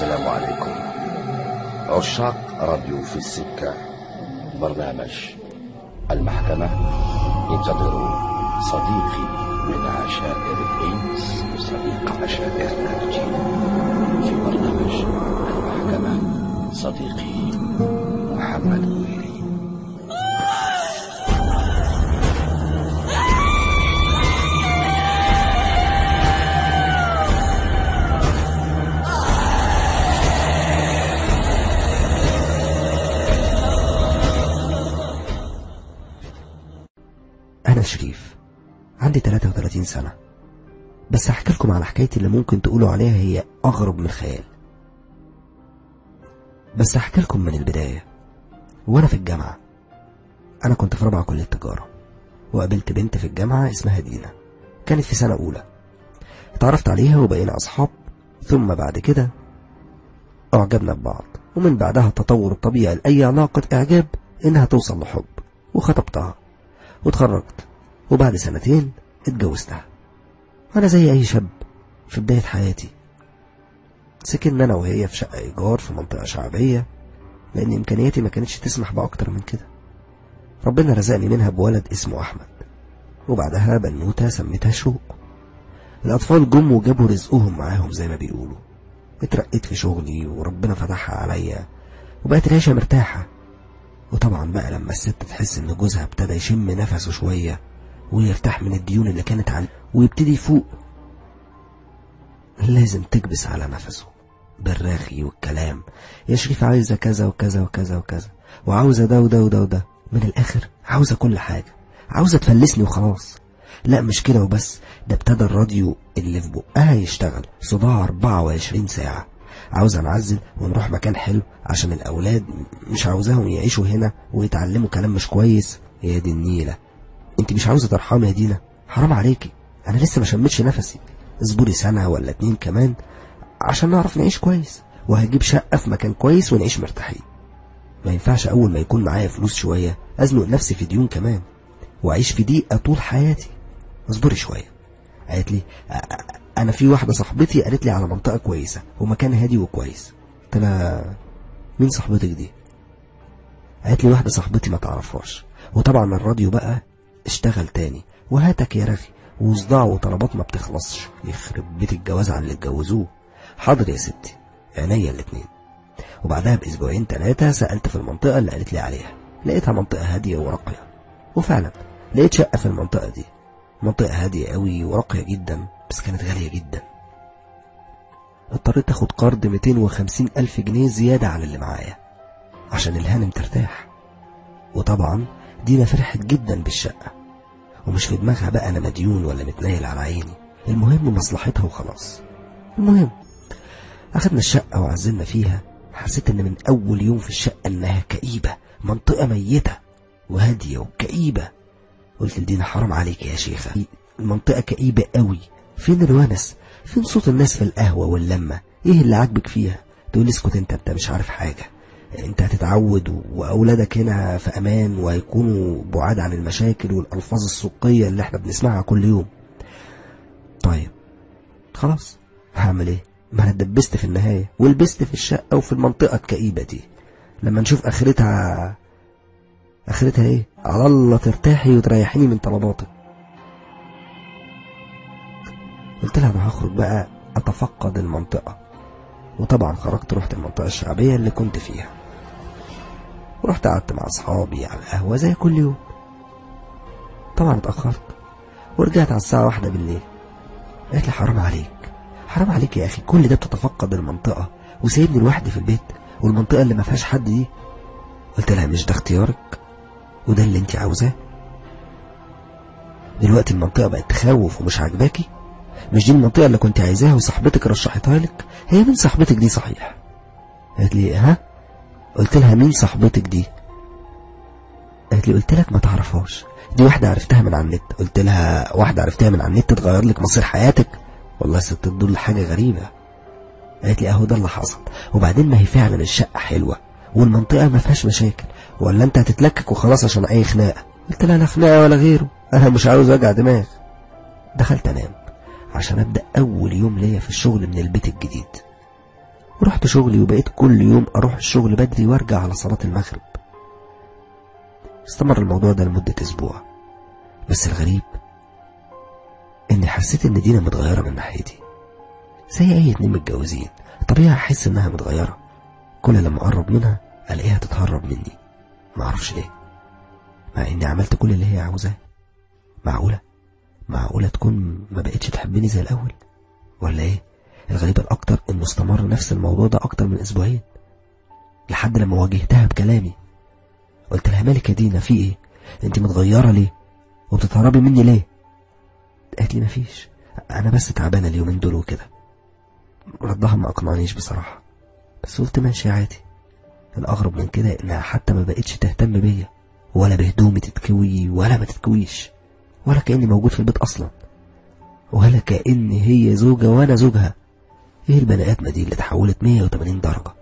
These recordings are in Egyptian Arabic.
السلام عليكم عشاق راديو في السكة برنامج المحكمة ينتظر صديقي من عشائر الإنس وصديق عشائرنا الجن في برنامج المحكمة صديقي محمد ويلي أنا شريف عندي 33 سنة بس هحكي لكم على حكايتي اللي ممكن تقولوا عليها هي أغرب من الخيال بس هحكي لكم من البداية وأنا في الجامعة أنا كنت في رابعة كلية تجارة وقابلت بنت في الجامعة اسمها دينا كانت في سنة أولى اتعرفت عليها وبقينا أصحاب ثم بعد كده أعجبنا ببعض ومن بعدها التطور الطبيعي لأي علاقة إعجاب إنها توصل لحب وخطبتها واتخرجت وبعد سنتين اتجوزتها وانا زي اي شاب في بداية حياتي سكننا انا وهي في شقة ايجار في منطقة شعبية لان امكانياتي ما كانتش تسمح باكتر من كده ربنا رزقني منها بولد اسمه احمد وبعدها بنوتة سميتها شوق الاطفال جم وجابوا رزقهم معاهم زي ما بيقولوا اترقيت في شغلي وربنا فتحها عليا وبقت العيشة مرتاحة وطبعا بقى لما الست تحس ان جوزها ابتدى يشم نفسه شوية ويرتاح من الديون اللي كانت عليه ويبتدي يفوق لازم تكبس على نفسه بالراخي والكلام يا شريف عايزة كذا وكذا وكذا وكذا وعاوزة ده وده وده وده من الآخر عاوزة كل حاجة عاوزة تفلسني وخلاص لا مش كده وبس ده ابتدى الراديو اللي في بقها يشتغل صداع 24 ساعة عاوزة نعزل ونروح مكان حلو عشان الأولاد مش عاوزاهم يعيشوا هنا ويتعلموا كلام مش كويس يا دي النيلة انت مش عاوزة ترحمي يا دينا حرام عليكي انا لسه ما شمتش نفسي اصبري سنة ولا اتنين كمان عشان نعرف نعيش كويس وهجيب شقة في مكان كويس ونعيش مرتاحين ما ينفعش اول ما يكون معايا فلوس شوية ازنق نفسي في ديون كمان واعيش في ضيقة طول حياتي اصبري شوية قالت لي "أ- أ- انا في واحدة صاحبتي قالت لي على منطقة كويسة ومكان هادي وكويس قلت لها مين صاحبتك دي قالت لي واحدة صاحبتي ما تعرفهاش وطبعا الراديو بقى اشتغل تاني وهاتك يا رغي وصداع وطلبات ما بتخلصش يخرب بيت الجواز عن اللي اتجوزوه حاضر يا ستي عينيا الاتنين وبعدها باسبوعين ثلاثة سألت في المنطقة اللي قالت لي عليها لقيتها منطقة هادية وراقية وفعلا لقيت شقة في المنطقة دي منطقة هادية قوي وراقية جدا بس كانت غالية جدا اضطريت اخد قرض 250 ألف جنيه زيادة على اللي معايا عشان الهانم ترتاح وطبعا دينا فرحت جدا بالشقة ومش في دماغها بقى انا مديون ولا متنايل على عيني المهم مصلحتها وخلاص المهم اخدنا الشقة وعزلنا فيها حسيت ان من اول يوم في الشقة انها كئيبة منطقة ميتة وهادية وكئيبة قلت لدينا حرام عليك يا شيخة المنطقة كئيبة قوي فين الونس فين صوت الناس في القهوة واللمة ايه اللي عاجبك فيها تقول لي اسكت انت انت مش عارف حاجة انت هتتعود واولادك هنا في امان وهيكونوا بعاد عن المشاكل والالفاظ السوقية اللي احنا بنسمعها كل يوم طيب خلاص هعمل ايه ما انا اتدبست في النهاية ولبست في الشقة وفي المنطقة الكئيبة دي لما نشوف اخرتها اخرتها ايه على الله ترتاحي وتريحيني من طلباتك قلت لها انا هخرج بقى اتفقد المنطقة وطبعا خرجت رحت المنطقة الشعبية اللي كنت فيها ورحت قعدت مع اصحابي على القهوة زي كل يوم طبعا اتأخرت ورجعت على الساعة واحدة بالليل قالت لي حرام عليك حرام عليك يا اخي كل ده بتتفقد المنطقة وسايبني لوحدي في البيت والمنطقة اللي ما فيهاش حد دي قلت لها مش ده اختيارك وده اللي انت عاوزاه دلوقتي المنطقة بقت تخوف ومش عاجباكي مش دي المنطقة اللي كنت عايزاها وصاحبتك رشحتها لك هي مين صاحبتك دي صحيح قالت لي ها قلت لها مين صاحبتك دي قالت لي قلت لك ما تعرفهاش دي واحدة عرفتها من على النت قلت لها واحدة عرفتها من على النت تغير لك مصير حياتك والله يا ست دول حاجة غريبة قالت لي اهو ده اللي حصل وبعدين ما هي فعلا الشقة حلوة والمنطقة ما فيهاش مشاكل ولا انت هتتلكك وخلاص عشان اي خناقة قلت لها لا خناقة ولا غيره انا مش عاوز وجع دماغ دخلت انام عشان ابدأ اول يوم ليا في الشغل من البيت الجديد ورحت شغلي وبقيت كل يوم أروح الشغل بدري وارجع على صلاة المغرب استمر الموضوع ده لمدة أسبوع بس الغريب إني حسيت إن دينا متغيرة من ناحيتي زي أي اتنين متجوزين طبيعي أحس إنها متغيرة كل لما أقرب منها ألاقيها تتهرب مني معرفش ليه مع إني عملت كل اللي هي عاوزاه معقولة معقولة تكون ما بقتش تحبني زي الأول ولا إيه الغريب الأكتر إنه استمر نفس الموضوع ده أكتر من أسبوعين لحد لما واجهتها بكلامي قلت لها مالك يا دينا في إيه أنت متغيرة ليه وبتتهربي مني ليه قالت لي مفيش أنا بس تعبانة اليومين دول وكده ردها ما أقنعنيش بصراحة بس قلت ماشي عادي الأغرب من كده إنها حتى ما بقتش تهتم بيا ولا بهدومي تتكوي ولا ما تتكويش ولا كأني موجود في البيت أصلا ولا كأن هي زوجة وأنا زوجها إيه البني آدمة دي اللي اتحولت 180 درجة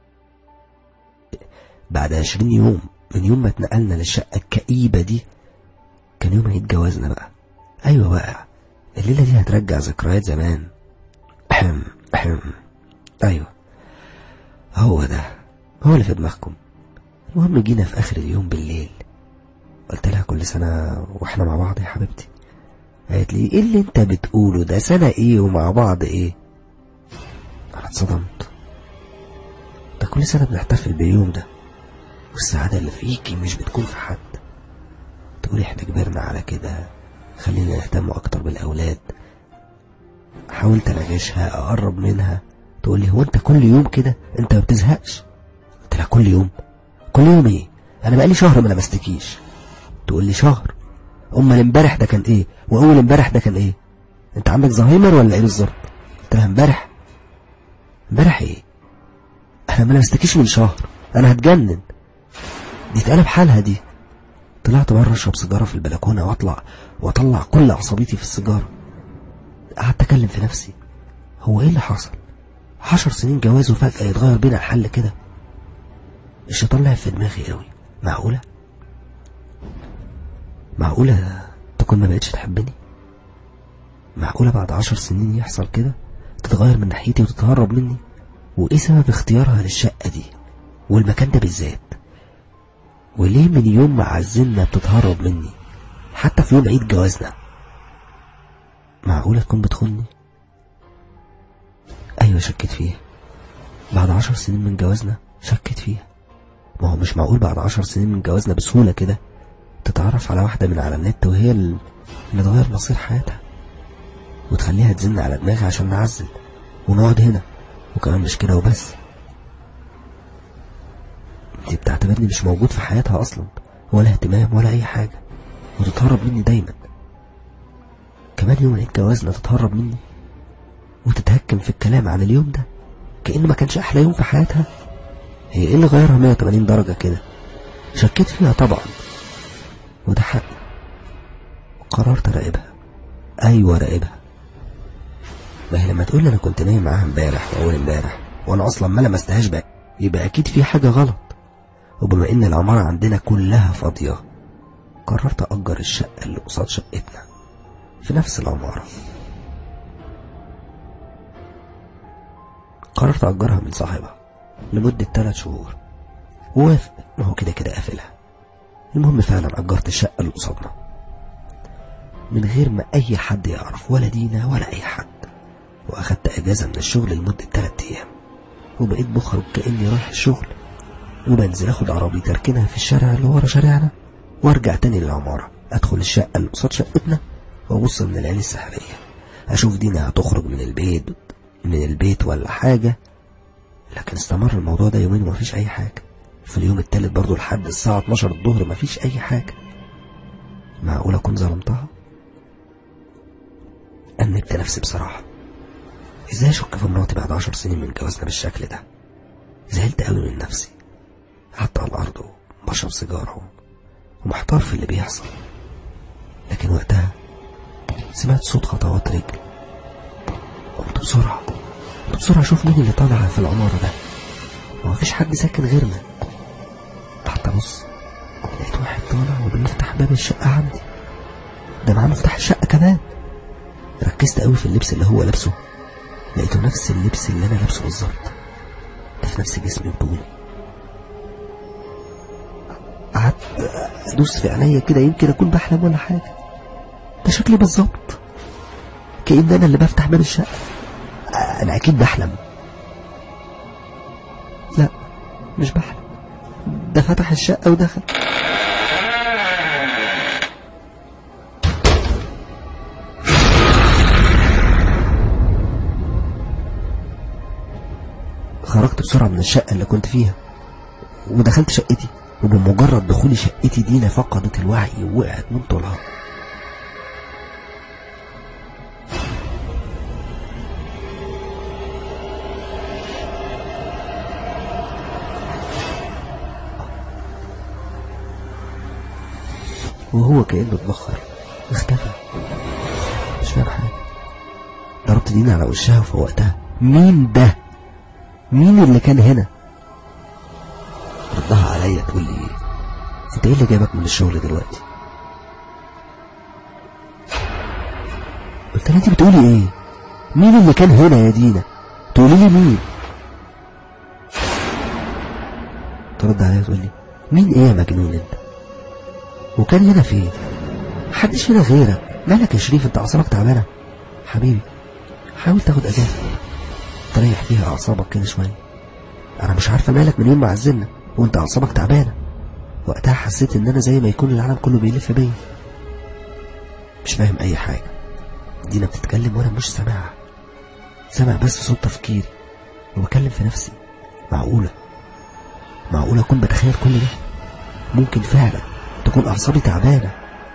بعد 20 يوم من يوم ما اتنقلنا للشقة الكئيبة دي كان يوم عيد جوازنا بقى أيوة بقى الليلة دي هترجع ذكريات زمان أحم أحم أيوة هو ده هو اللي في دماغكم المهم جينا في آخر اليوم بالليل قلت لها كل سنة واحنا مع بعض يا حبيبتي قالت لي ايه اللي انت بتقوله ده سنة ايه ومع بعض ايه انا اتصدمت ده كل سنة بنحتفل باليوم ده والسعادة اللي فيكي مش بتكون في حد تقولي احنا كبرنا على كده خلينا نهتم اكتر بالاولاد حاولت اناقشها اقرب منها تقولي هو انت كل يوم كده انت ما بتزهقش قلت لها كل يوم كل يوم ايه انا بقالي شهر ما لمستكيش تقول لي شهر امال امبارح ده كان ايه واول امبارح ده كان ايه انت عندك زهايمر ولا ايه بالظبط قلت لها امبارح امبارح ايه انا ما لمستكيش من شهر انا هتجنن دي اتقلب حالها دي طلعت بره اشرب سيجاره في البلكونه واطلع واطلع كل عصبيتي في السيجاره قعدت اكلم في نفسي هو ايه اللي حصل عشر سنين جواز وفجأة يتغير بينا الحل كده الشيطان لعب في دماغي قوي معقولة معقولة تكون ما بقتش تحبني معقولة بعد عشر سنين يحصل كده تتغير من ناحيتي وتتهرب مني وايه سبب اختيارها للشقة دي والمكان ده بالذات وليه من يوم ما عزلنا بتتهرب مني حتى في يوم عيد جوازنا معقولة تكون بتخوني ايوه شكيت فيها بعد عشر سنين من جوازنا شكيت فيها ما هو مش معقول بعد عشر سنين من جوازنا بسهولة كده تتعرف على واحدة من على النت وهي اللي تغير مصير حياتها وتخليها تزن على دماغي عشان نعزل ونقعد هنا وكمان مش كده وبس دي بتعتبرني مش موجود في حياتها اصلا ولا اهتمام ولا اي حاجة وتتهرب مني دايما كمان يوم عيد جوازنا تتهرب مني وتتهكم في الكلام عن اليوم ده كأنه ما كانش أحلى يوم في حياتها هي ايه اللي غيرها 180 درجة كده شكيت فيها طبعا وده حقي وقررت اراقبها ايوه راقبها ما هي لما تقول لي انا كنت نايم معاها امبارح واول امبارح وانا اصلا ما لمستهاش بقى يبقى اكيد في حاجه غلط وبما ان العماره عندنا كلها فاضيه قررت اجر الشقه اللي قصاد شقتنا في نفس العماره قررت اجرها من صاحبها لمده ثلاث شهور ووافق ما هو كده كده قافلها المهم فعلا أجرت الشقة اللي قصادنا من غير ما أي حد يعرف ولا دينا ولا أي حد وأخدت أجازة من الشغل لمدة تلات أيام وبقيت بخرج كأني رايح الشغل وبنزل أخد عربيتي أركنها في الشارع اللي ورا شارعنا وأرجع تاني للعمارة أدخل الشقة اللي قصاد شقتنا وأبص من العين السحرية أشوف دينا هتخرج من البيت من البيت ولا حاجة لكن استمر الموضوع ده يومين ومفيش أي حاجة في اليوم التالت برضو لحد الساعة 12 الظهر مفيش أي حاجة معقول أكون ظلمتها؟ أنبت نفسي بصراحة إزاي أشك في مراتي بعد عشر سنين من جوازنا بالشكل ده؟ زعلت قوي من نفسي قعدت على الأرض وبشرب سيجارة ومحتار في اللي بيحصل لكن وقتها سمعت صوت خطوات رجل قمت بسرعة قمت بسرعة أشوف مين اللي طالع في العمارة ده ومفيش حد ساكن غيرنا قعدت ابص لقيت واحد طالع وبيفتح باب الشقة عندي ده معاه مفتاح الشقة كمان ركزت قوي في اللبس اللي هو لابسه لقيته نفس اللبس اللي انا لابسه بالظبط في نفس جسمي وطولي قعدت ادوس في عينيا كده يمكن اكون بحلم ولا حاجه ده شكلي بالظبط كأن انا اللي بفتح باب الشقه انا اكيد بحلم لا مش بحلم ده فتح الشقه ودخل خرجت بسرعة من الشقة اللي كنت فيها ودخلت شقتي وبمجرد دخولي شقتي دينا فقدت الوعي ووقعت من طولها وهو كأنه اتبخر اختفى مش فاهم حاجة ضربت دينا على وشها وفوقتها مين ده مين اللي كان هنا ردها عليا تقول لي انت ايه اللي جابك من الشغل دلوقتي قلت لها انت بتقولي ايه مين اللي كان هنا يا دينا تقولي لي مين ترد عليا تقول لي مين ايه يا مجنون انت وكان هنا فين محدش هنا غيرك مالك يا شريف انت اعصابك تعبانه حبيبي حاول تاخد اجازه تريح فيها اعصابك كده شويه انا مش عارفه مالك من يوم ما عزلنا وانت اعصابك تعبانه وقتها حسيت ان انا زي ما يكون العالم كله بيلف بيا مش فاهم اي حاجه دينا بتتكلم وانا مش سامعها سامع بس صوت تفكيري وبكلم في نفسي معقوله معقوله اكون بتخيل كل ده ممكن فعلا تكون اعصابي تعبانه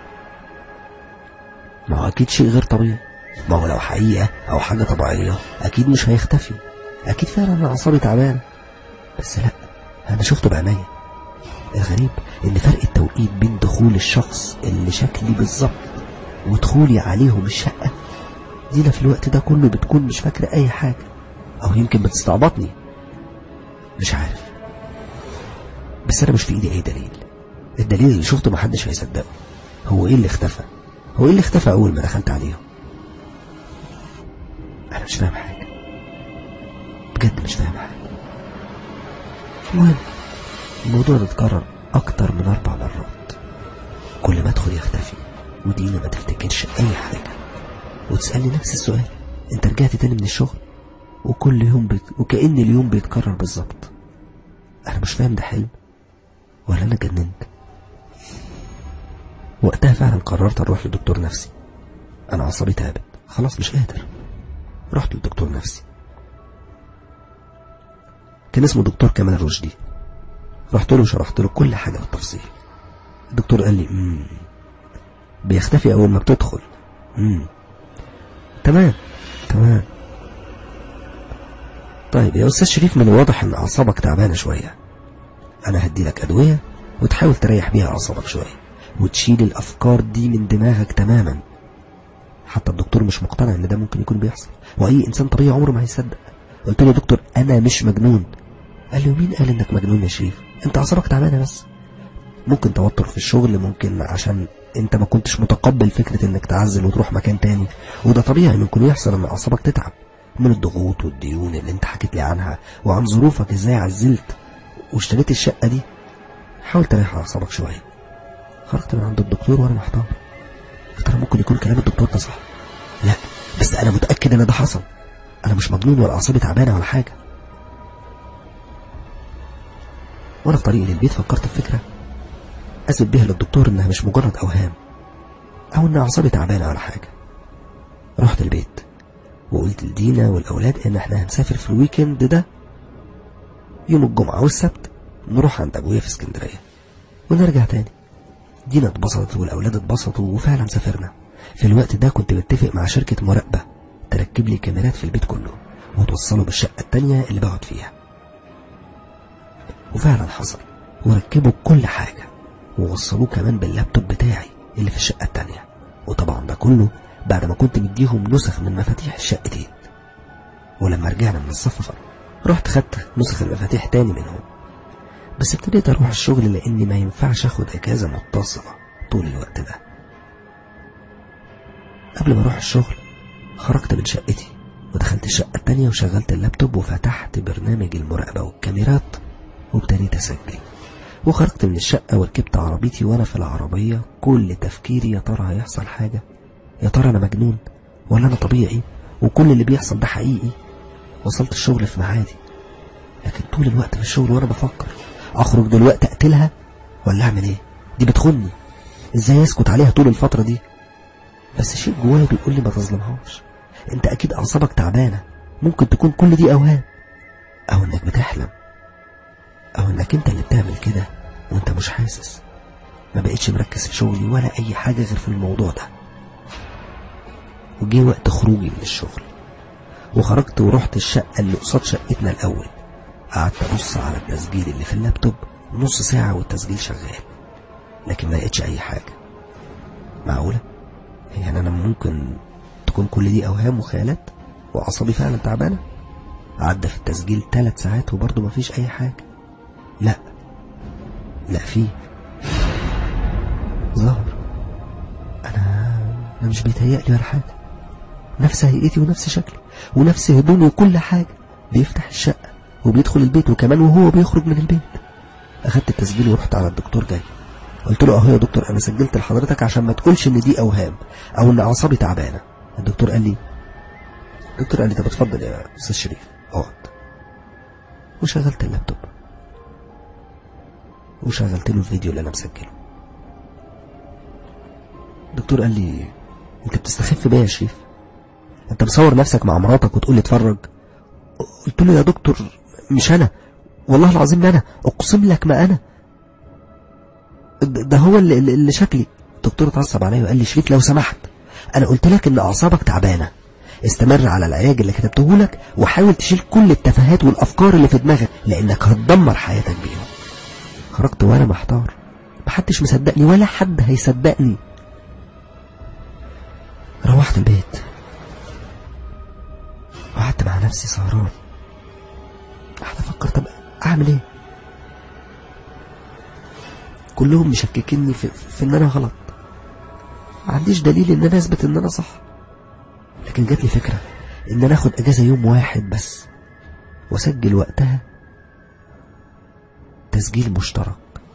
ما هو اكيد شيء غير طبيعي ما هو لو حقيقه او حاجه طبيعيه اكيد مش هيختفي اكيد فعلا انا اعصابي تعبانه بس لا انا شفته بعينيا الغريب ان فرق التوقيت بين دخول الشخص اللي شكلي بالظبط ودخولي عليهم الشقه دينا في الوقت ده كله بتكون مش فاكره اي حاجه او يمكن بتستعبطني مش عارف بس انا مش في ايدي اي دليل الدليل اللي شفته محدش هيصدقه هو ايه اللي اختفى هو ايه اللي اختفى اول ما دخلت عليهم انا مش فاهم حاجه بجد مش فاهم حاجه المهم الموضوع ده اتكرر اكتر من اربع مرات كل ما ادخل يختفي ودينا ما تفتكرش اي حاجه وتسالني نفس السؤال انت رجعت تاني من الشغل وكل يوم بيت... وكأن اليوم بيتكرر بالظبط انا مش فاهم ده حلم ولا انا جننت وقتها فعلا قررت اروح لدكتور نفسي انا اعصابي تعبت خلاص مش قادر رحت لدكتور نفسي كان اسمه دكتور كمال الرشدي رحت له وشرحت له كل حاجه بالتفصيل الدكتور قال لي امم بيختفي اول ما بتدخل امم تمام تمام طيب يا استاذ شريف من الواضح ان اعصابك تعبانه شويه انا هدي لك ادويه وتحاول تريح بيها اعصابك شويه وتشيل الافكار دي من دماغك تماما حتى الدكتور مش مقتنع ان ده ممكن يكون بيحصل واي انسان طبيعي عمره ما هيصدق قلت له يا دكتور انا مش مجنون قال لي ومين قال انك مجنون يا شريف انت اعصابك تعبانه بس ممكن توتر في الشغل ممكن عشان انت ما كنتش متقبل فكره انك تعزل وتروح مكان تاني وده طبيعي ممكن يحصل ان اعصابك تتعب من الضغوط والديون اللي انت حكيت لي عنها وعن ظروفك ازاي عزلت واشتريت الشقه دي حاول تريح اعصابك شويه خرجت من عند الدكتور وانا محتار يا ترى ممكن يكون كلام الدكتور ده صح لا بس انا متاكد ان ده حصل انا مش مجنون ولا اعصابي تعبانه ولا حاجه وانا في طريقي للبيت فكرت في فكره اثبت بيها للدكتور انها مش مجرد اوهام او ان اعصابي تعبانه ولا حاجه رحت البيت وقلت لدينا والاولاد ان احنا هنسافر في الويكند ده يوم الجمعه والسبت نروح عند ابويا في اسكندريه ونرجع تاني دينا اتبسطت والاولاد اتبسطوا وفعلا سافرنا في الوقت ده كنت متفق مع شركه مراقبه تركب لي كاميرات في البيت كله وتوصله بالشقه التانيه اللي بقعد فيها وفعلا حصل وركبوا كل حاجه ووصلوه كمان باللابتوب بتاعي اللي في الشقه التانيه وطبعا ده كله بعد ما كنت مديهم نسخ من مفاتيح الشقتين ولما رجعنا من السفر رحت خدت نسخ المفاتيح تاني منهم بس ابتديت اروح الشغل لاني ما ينفعش اخد اجازه متصله طول الوقت ده قبل ما اروح الشغل خرجت من شقتي ودخلت الشقة التانية وشغلت اللابتوب وفتحت برنامج المراقبة والكاميرات وابتديت أسجل وخرجت من الشقة وركبت عربيتي وأنا في العربية كل تفكيري يا ترى هيحصل حاجة يا ترى أنا مجنون ولا أنا طبيعي وكل اللي بيحصل ده حقيقي وصلت الشغل في ميعادي لكن طول الوقت في الشغل وأنا بفكر أخرج دلوقتي أقتلها ولا أعمل إيه دي بتخني إزاي أسكت عليها طول الفترة دي بس شيء جوايا بيقول لي ما تظلمهاش انت اكيد اعصابك تعبانه ممكن تكون كل دي اوهام او انك بتحلم او انك انت اللي بتعمل كده وانت مش حاسس ما بقتش مركز في شغلي ولا اي حاجه غير في الموضوع ده وجه وقت خروجي من الشغل وخرجت ورحت الشقه اللي قصاد شقتنا الاول قعدت ابص على التسجيل اللي في اللابتوب نص ساعه والتسجيل شغال لكن ما لقيتش اي حاجه معقوله يعني انا ممكن تكون كل دي اوهام وخيالات واعصابي فعلا تعبانه عدى في التسجيل ثلاث ساعات وبرضه مفيش اي حاجه لا لا في ظهر انا انا مش بيتهيألي ولا حاجه نفس هيئتي ونفس شكلي ونفس هدومي وكل حاجه بيفتح الشقه وبيدخل البيت وكمان وهو بيخرج من البيت اخدت التسجيل ورحت على الدكتور جاي قلت له اهو يا دكتور انا سجلت لحضرتك عشان ما تقولش ان دي اوهام او ان اعصابي تعبانه الدكتور قال لي الدكتور قال لي طب اتفضل يا استاذ شريف اقعد وشغلت اللابتوب وشغلت له الفيديو اللي انا مسجله الدكتور قال لي انت بتستخف بيا يا شريف انت مصور نفسك مع مراتك وتقول لي اتفرج قلت له يا دكتور مش انا والله العظيم ما انا اقسم لك ما انا ده هو اللي, اللي شكلي الدكتور اتعصب عليا وقال لي شريف لو سمحت انا قلت لك ان اعصابك تعبانه استمر على العلاج اللي كتبته لك وحاول تشيل كل التفاهات والافكار اللي في دماغك لانك هتدمر حياتك بيهم خرجت وانا محتار محدش مصدقني ولا حد هيصدقني روحت البيت وقعدت مع نفسي سهران قعدت افكر طب اعمل ايه كلهم مشككيني في, في ان انا غلط ما عنديش دليل ان انا اثبت ان انا صح لكن جات لي فكره ان انا اخد اجازه يوم واحد بس واسجل وقتها تسجيل مشترك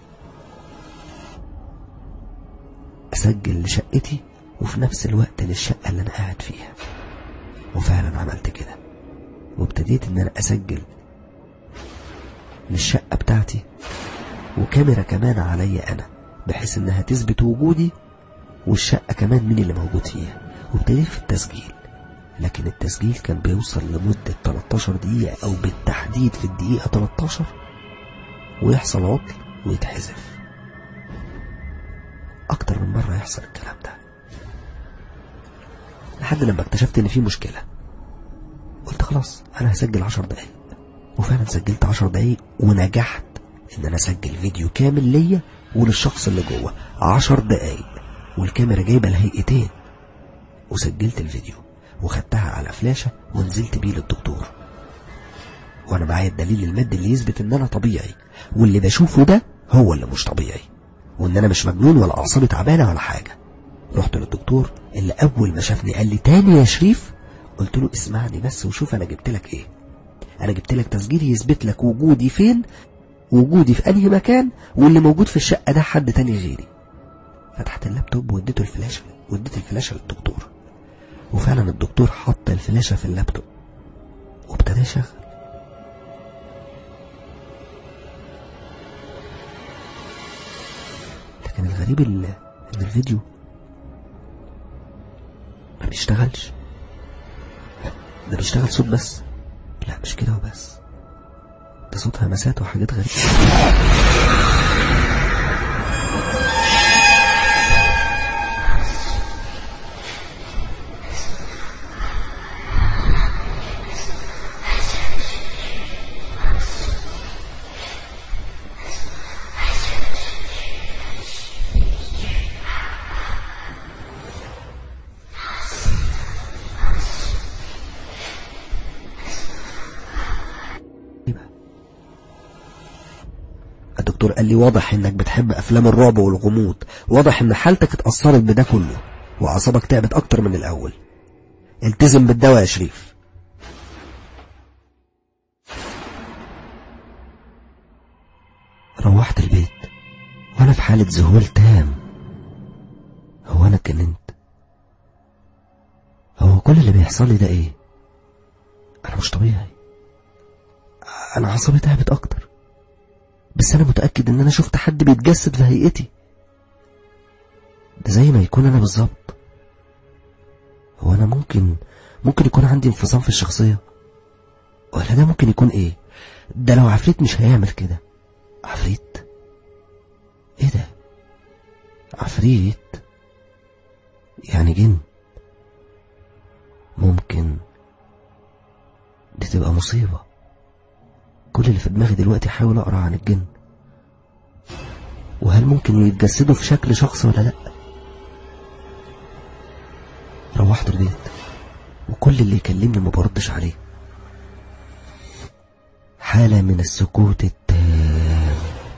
اسجل لشقتي وفي نفس الوقت للشقه اللي انا قاعد فيها وفعلا عملت كده وابتديت ان انا اسجل للشقه بتاعتي وكاميرا كمان عليا انا بحيث انها تثبت وجودي والشقة كمان مين اللي موجود فيها وابتديت في التسجيل لكن التسجيل كان بيوصل لمدة 13 دقيقة أو بالتحديد في الدقيقة 13 ويحصل عطل ويتحذف أكتر من مرة يحصل الكلام ده لحد لما اكتشفت إن في مشكلة قلت خلاص أنا هسجل 10 دقايق وفعلا سجلت 10 دقايق ونجحت إن أنا أسجل فيديو كامل ليا وللشخص اللي جوه 10 دقايق والكاميرا جايبه الهيئتين وسجلت الفيديو وخدتها على فلاشة ونزلت بيه للدكتور وانا معايا الدليل المادي اللي يثبت ان انا طبيعي واللي بشوفه ده هو اللي مش طبيعي وان انا مش مجنون ولا اعصابي تعبانه ولا حاجه رحت للدكتور اللي اول ما شافني قال لي تاني يا شريف قلت له اسمعني بس وشوف انا جبت لك ايه انا جبت لك تسجيل يثبت لك وجودي فين وجودي في انهي مكان واللي موجود في الشقه ده حد تاني غيري فتحت اللابتوب واديته الفلاشة واديت الفلاشة للدكتور وفعلا الدكتور حط الفلاشة في اللابتوب وابتدى يشغل لكن الغريب ان الفيديو ما بيشتغلش ده بيشتغل صوت بس لا مش كده وبس ده صوت همسات وحاجات غريبة الدكتور قال لي واضح انك بتحب افلام الرعب والغموض واضح ان حالتك اتأثرت بده كله واعصابك تعبت اكتر من الاول التزم بالدواء يا شريف روحت البيت وانا في حالة ذهول تام هو انا اتجننت هو كل اللي بيحصل لي ده ايه انا مش طبيعي انا عصبي تعبت اكتر بس انا متأكد ان انا شفت حد بيتجسد في هيئتي ده زي ما يكون انا بالظبط هو انا ممكن ممكن يكون عندي انفصام في الشخصية ولا ده ممكن يكون ايه ده لو عفريت مش هيعمل كده عفريت ايه ده عفريت يعني جن ممكن دي تبقى مصيبة كل اللي في دماغي دلوقتي احاول اقرا عن الجن وهل ممكن يتجسدوا في شكل شخص ولا لا روحت البيت وكل اللي يكلمني ما بردش عليه حالة من السكوت التام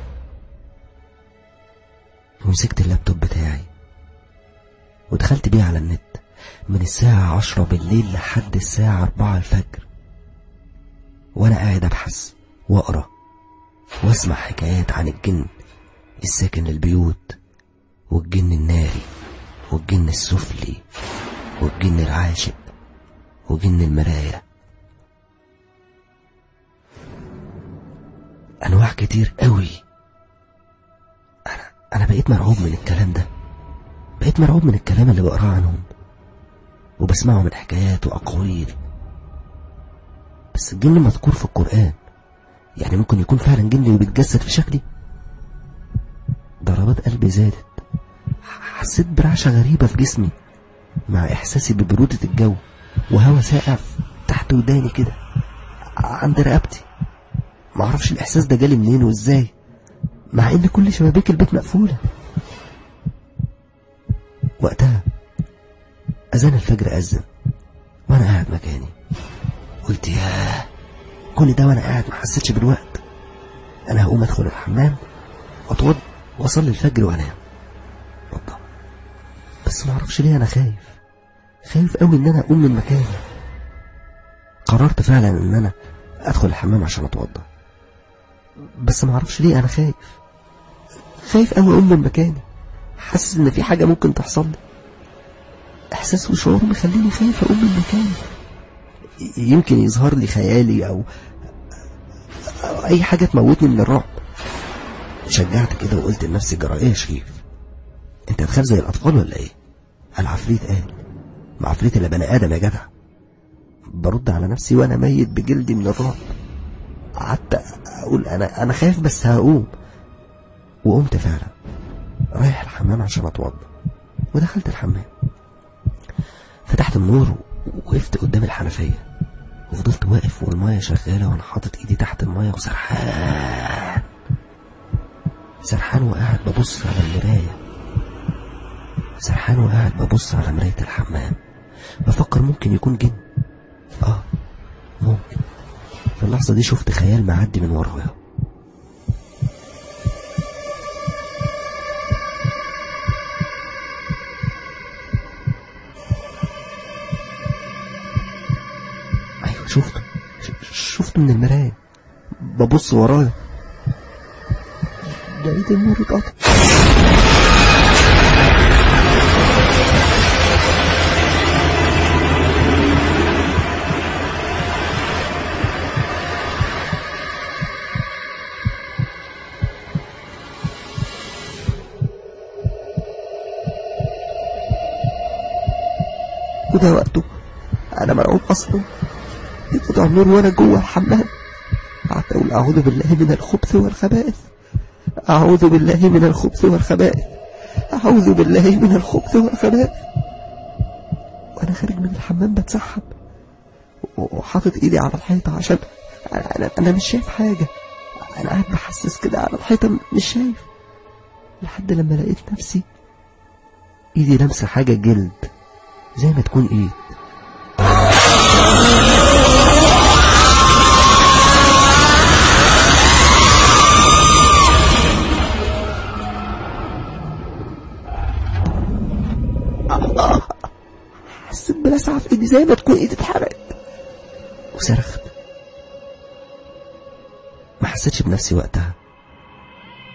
ومسكت اللابتوب بتاعي ودخلت بيه على النت من الساعة عشرة بالليل لحد الساعة أربعة الفجر وأنا قاعد أبحث وأقرأ وأسمع حكايات عن الجن الساكن للبيوت والجن الناري والجن السفلي والجن العاشق وجن المراية أنواع كتير قوي أنا أنا بقيت مرعوب من الكلام ده بقيت مرعوب من الكلام اللي بقراه عنهم وبسمعه من حكايات وأقاويل بس الجن مذكور في القرآن يعني ممكن يكون فعلا جن وبيتجسد في شكلي ضربات قلبي زادت حسيت برعشة غريبة في جسمي مع إحساسي ببرودة الجو وهوا ساقع تحت وداني كده عند رقبتي معرفش الإحساس ده جالي منين وإزاي مع إن كل شبابيك البيت مقفولة وقتها أذان الفجر أذن وأنا قاعد مكاني قلت ياه كل ده وأنا قاعد ما حسيتش بالوقت أنا هقوم أدخل الحمام وأتوضى وأصلي الفجر وأنام وضع. بس معرفش ليه أنا خايف خايف قوي إن أنا أقوم من مكاني قررت فعلا إن أنا أدخل الحمام عشان أتوضى بس معرفش ليه أنا خايف خايف قوي أقوم من مكاني حاسس إن في حاجة ممكن تحصل لي إحساس وشعور مخليني خايف أقوم من مكاني يمكن يظهر لي خيالي أو, أو أي حاجة تموتني من الرعب شجعت كده وقلت لنفسي جرائيه يا شريف انت هتخاف زي الاطفال ولا ايه العفريت قال ما عفريت الا بني ادم يا جدع برد على نفسي وانا ميت بجلدي من الرعب قعدت اقول انا انا خايف بس هقوم وقمت فعلا رايح الحمام عشان اتوضى ودخلت الحمام فتحت النور ووقفت قدام الحنفيه وفضلت واقف والميه شغاله وانا حاطط ايدي تحت الميه وسرحان سرحان وقاعد ببص على المرايه سرحان وقاعد ببص على مرايه الحمام بفكر ممكن يكون جن اه ممكن في اللحظه دي شفت خيال معدي من ورايا ايوه شفته ش- شفته من المرايه ببص ورايا لقيت النور اتقطع وده وقته انا مرعوب اصلا يقطع النور وانا جوه الحمام قعدت اقول اعوذ بالله من الخبث والخبائث أعوذ بالله من الخبث والخبائث أعوذ بالله من الخبث والخبائث وأنا خارج من الحمام بتسحب وحاطط إيدي على الحيطة عشان أنا, أنا, أنا مش شايف حاجة أنا قاعد بحسس كده على الحيطة مش شايف لحد لما لقيت نفسي إيدي لمسة حاجة جلد زي ما تكون إيد حسيت بلسعة في ايدي زي ما تكون ايدي اتحرقت وصرخت ما حسيتش بنفسي وقتها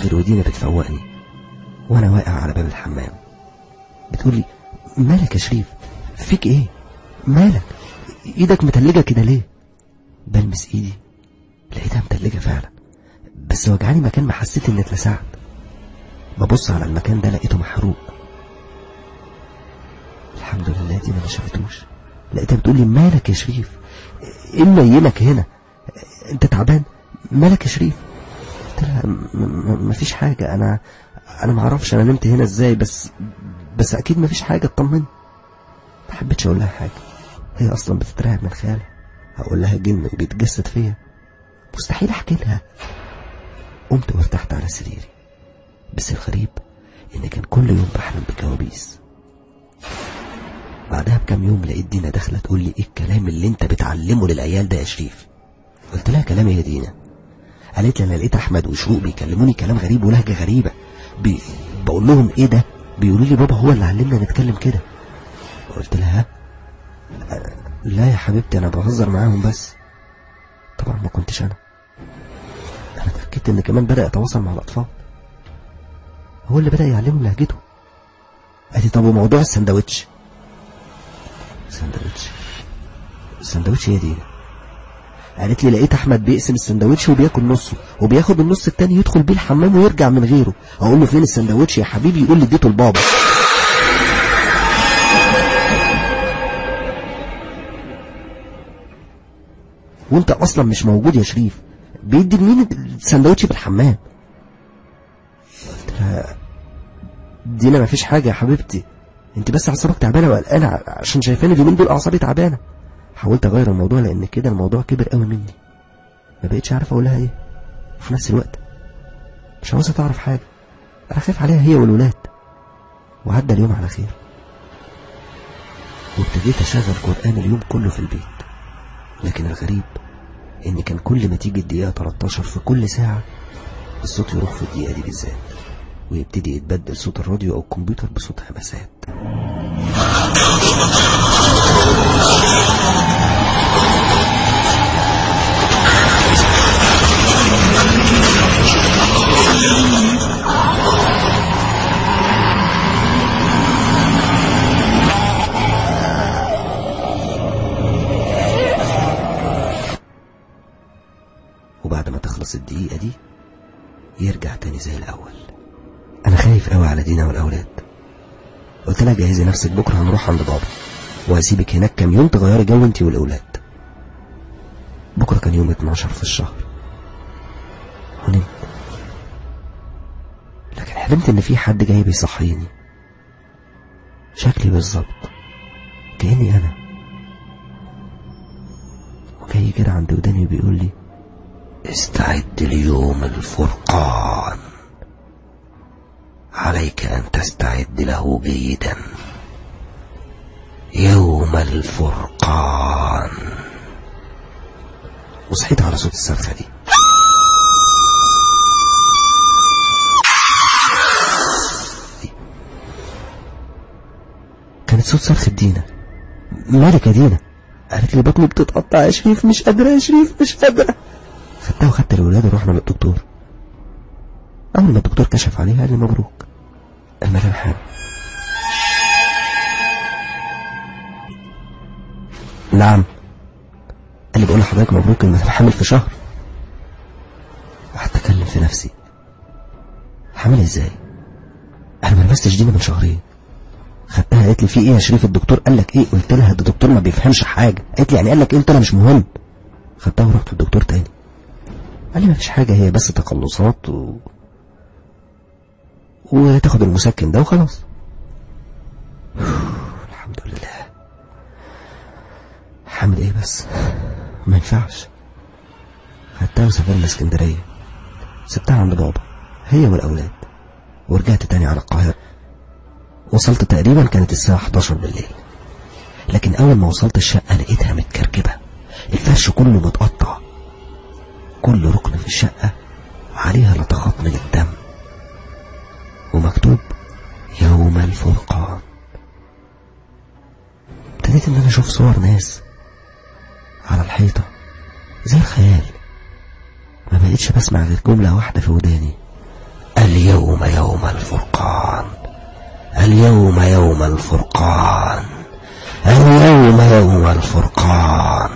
الاخر ودينا بتفوقني وانا واقع على باب الحمام بتقول لي مالك يا شريف فيك ايه مالك ايدك متلجه كده ليه بلمس ايدي لقيتها متلجه فعلا بس وجعاني مكان ما حسيت اني اتلسعت ببص على المكان ده لقيته محروق الحمد لله دي ما شافتوش لقيتها بتقول لي مالك يا شريف ايه منيمك هنا انت تعبان مالك يا شريف قلت لها م- م- مفيش حاجة انا انا معرفش انا نمت هنا ازاي بس بس اكيد مفيش حاجة اطمن ما حبيتش اقول لها حاجة هي اصلا بتترعب من خيالها هقول لها جن وبيتجسد فيا مستحيل احكي لها قمت وارتحت على سريري بس الغريب ان كان كل يوم بحلم بكوابيس بعدها بكام يوم لقيت دينا داخله تقول لي ايه الكلام اللي انت بتعلمه للعيال ده يا شريف قلت لها كلام إيه يا دينا قالت لي انا لقيت احمد وشروق بيكلموني كلام غريب ولهجه غريبه بي... بقول لهم ايه ده بيقولوا لي بابا هو اللي علمنا نتكلم كده قلت لها ها؟ لا يا حبيبتي انا بهزر معاهم بس طبعا ما كنتش انا انا اتاكدت ان كمان بدا يتواصل مع الاطفال هو اللي بدا يعلمهم لهجته قالت لي طب وموضوع السندوتش سندوتش السندوتش هي دينا قالت لي لقيت احمد بيقسم السندوتش وبياكل نصه وبياخد النص التاني يدخل بيه الحمام ويرجع من غيره اقول له فين السندوتش يا حبيبي يقول لي اديته لبابا وانت اصلا مش موجود يا شريف بيدي لمين السندوتش في الحمام قلت لها دينا مفيش حاجه يا حبيبتي انت بس اعصابك تعبانه وقلقانه ع- عشان شايفاني اليومين دول اعصابي تعبانه حاولت اغير الموضوع لان كده الموضوع كبر قوي مني ما بقتش عارف اقول لها ايه وفي نفس الوقت مش عاوزه تعرف حاجه انا خايف عليها هي والولاد وعدى اليوم على خير وابتديت اشغل قران اليوم كله في البيت لكن الغريب ان كان كل ما تيجي الدقيقه 13 في كل ساعه الصوت يروح في الدقيقه دي بالذات ويبتدي يتبدل صوت الراديو او الكمبيوتر بصوت همسات وبعد ما تخلص الدقيقة دي يرجع تاني زي الأول أنا خايف قوي على دينا والأولاد قلت لها جهزي نفسك بكرة هنروح عند بابا وهسيبك هناك كام يوم تغيري جو انتي والأولاد بكرة كان يوم 12 في الشهر ونمت لكن حلمت إن في حد جاي بيصحيني شكلي بالظبط كأني أنا وجاي كده عند وداني بيقول لي استعد ليوم الفرقان عليك أن تستعد له جيدا يوم الفرقان وصحيت على صوت الصرخة دي كانت صوت صرخة دينا مالك يا دينا قالت لي بطني بتتقطع يا شريف مش قادرة يا شريف مش قادرة خدتها وخدت الولاد ورحنا للدكتور أول ما الدكتور كشف عليها قال لي مبروك المدام حامل نعم قال لي بقول لحضرتك مبروك المدام حامل في شهر قعدت أتكلم في نفسي حامل ازاي؟ أنا ما لبستش دينا من شهرين خدتها قالت لي في ايه يا شريف الدكتور قال لك ايه قلت لها ده الدكتور ما بيفهمش حاجه قالت لي يعني قال لك ايه قلت لها مش مهم خدتها ورحت للدكتور تاني قال لي ما فيش حاجه هي بس تقلصات و... وتاخد المسكن ده وخلاص الحمد لله حامل ايه بس ما ينفعش خدتها وسافرنا اسكندريه سبتها عند بابا هي والاولاد ورجعت تاني على القاهره وصلت تقريبا كانت الساعة 11 بالليل لكن أول ما وصلت الشقة لقيتها متكركبة الفرش كله متقطع كل ركن في الشقة عليها لطخات من الدم ومكتوب يوم الفرقان ابتديت ان انا اشوف صور ناس على الحيطة زي الخيال ما بقتش بسمع غير جملة واحدة في وداني اليوم يوم الفرقان اليوم يوم الفرقان اليوم يوم الفرقان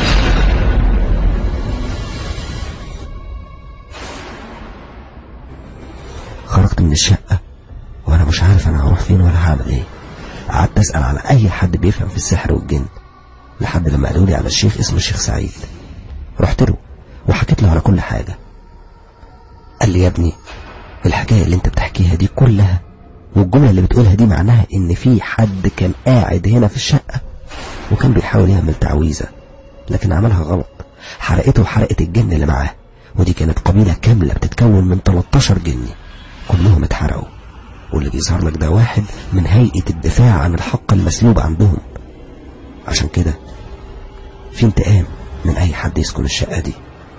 خرجت من الشقة وانا مش عارف انا هروح فين ولا هعمل ايه قعدت اسأل على اي حد بيفهم في السحر والجن لحد لما قالوا لي على الشيخ اسمه الشيخ سعيد رحت له وحكيت له على كل حاجة قال لي يا ابني الحكاية اللي انت بتحكيها دي كلها والجملة اللي بتقولها دي معناها ان في حد كان قاعد هنا في الشقة وكان بيحاول يعمل تعويذة لكن عملها غلط حرقته وحرقت الجن اللي معاه ودي كانت قبيلة كاملة بتتكون من 13 جني كلهم اتحرقوا واللي بيظهر لك ده واحد من هيئة الدفاع عن الحق المسلوب عندهم عشان كده في انتقام من اي حد يسكن الشقة دي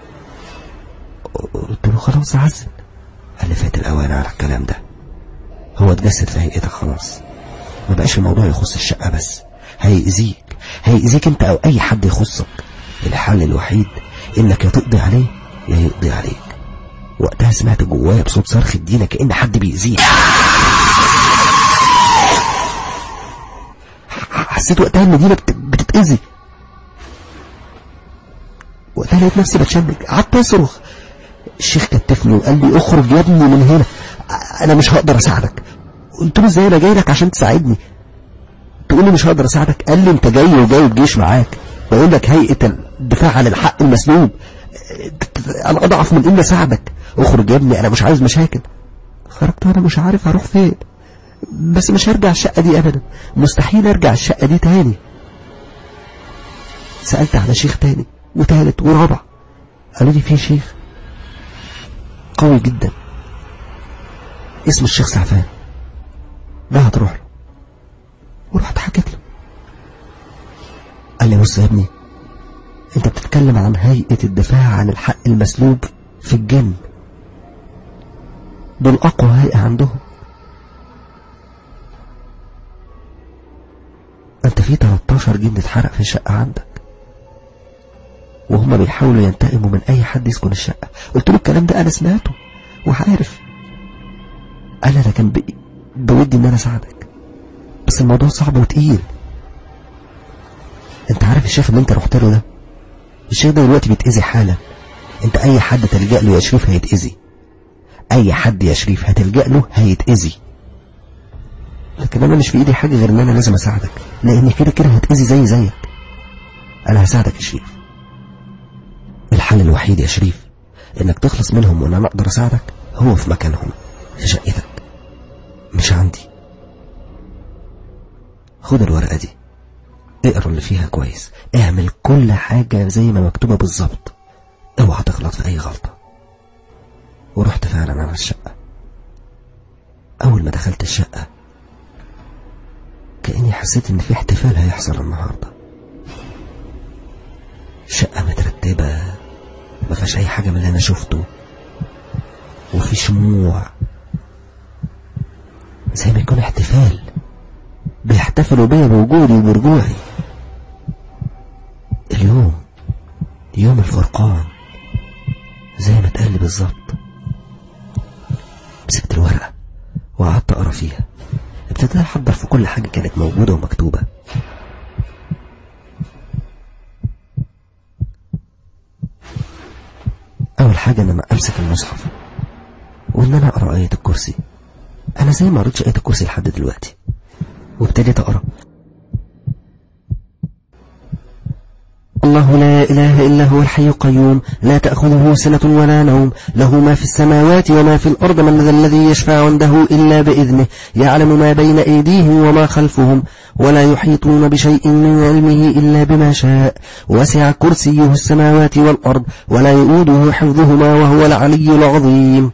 قلت له خلاص عزل قال لي فات الاوان على الكلام ده هو اتجسد في هيئتك خلاص ما بقاش الموضوع يخص الشقة بس هيأذيك هيأذيك انت او اي حد يخصك الحل الوحيد انك يا تقضي عليه يا يقضي عليك وقتها سمعت جوايا بصوت صرخ الدينة كأن حد بيأذيك حسيت وقتها ان دينا بت- بتتأذي وقتها لقيت نفسي بتشنج قعدت اصرخ الشيخ كتفني وقال لي اخرج يا ابني من هنا انا مش هقدر اساعدك قلت له ازاي انا جاي لك عشان تساعدني تقول لي مش هقدر اساعدك قال لي انت جاي وجايب جيش معاك بقول لك هيئه الدفاع عن الحق المسلوب انا اضعف من اني اساعدك اخرج يا ابني انا مش عايز مشاكل خرجت وانا مش عارف هروح فين بس مش هرجع الشقه دي ابدا مستحيل ارجع الشقه دي تاني سالت على شيخ تاني وتالت ورابع قالوا لي في شيخ قوي جدا اسمه الشيخ سعفان ده هتروح له ورحت حكيت له قال لي بص يا ابني انت بتتكلم عن هيئة الدفاع عن الحق المسلوب في الجن دول أقوى هيئة عندهم انت في 13 جن اتحرق في الشقة عندك وهم بيحاولوا ينتقموا من اي حد يسكن الشقة قلت له الكلام ده انا سمعته وعارف قال انا كان بي- بودي ان انا اساعدك بس الموضوع صعب وتقيل انت عارف الشيخ اللي انت رحت له ده الشيخ ده دلوقتي بيتأذي حالا انت اي حد تلجأ له يا شريف هيتأذي اي حد يا شريف هتلجأ له هيتأذي لكن انا مش في ايدي حاجة غير ان انا لازم اساعدك لان كده كده هتأذي زي زيك انا هساعدك يا شريف الحل الوحيد يا شريف انك تخلص منهم وان انا اقدر اساعدك هو في مكانهم في شقتك مش عندي خد الورقة دي اقرا اللي فيها كويس اعمل كل حاجة زي ما مكتوبة بالظبط اوعى تغلط في اي غلطة ورحت فعلا على الشقة اول ما دخلت الشقة كأني حسيت ان في احتفال هيحصل النهاردة شقة مترتبة ما فيهاش اي حاجة من اللي انا شفته وفي شموع زي ما يكون احتفال بيحتفلوا بيا بوجودي وبرجوعي اليوم يوم الفرقان زي ما اتقال لي بالظبط مسكت الورقة وقعدت اقرا فيها ابتديت احضر في كل حاجة كانت موجودة ومكتوبة اول حاجة ان انا امسك المصحف وان انا اقرا آية الكرسي انا زي ما قريتش آية الكرسي لحد دلوقتي وابتديت اقرا الله لا إله إلا هو الحي القيوم لا تأخذه سنة ولا نوم له ما في السماوات وما في الأرض من ذا الذي يشفع عنده إلا بإذنه يعلم ما بين أيديهم وما خلفهم ولا يحيطون بشيء من علمه إلا بما شاء وسع كرسيه السماوات والأرض ولا يؤوده حفظهما وهو العلي العظيم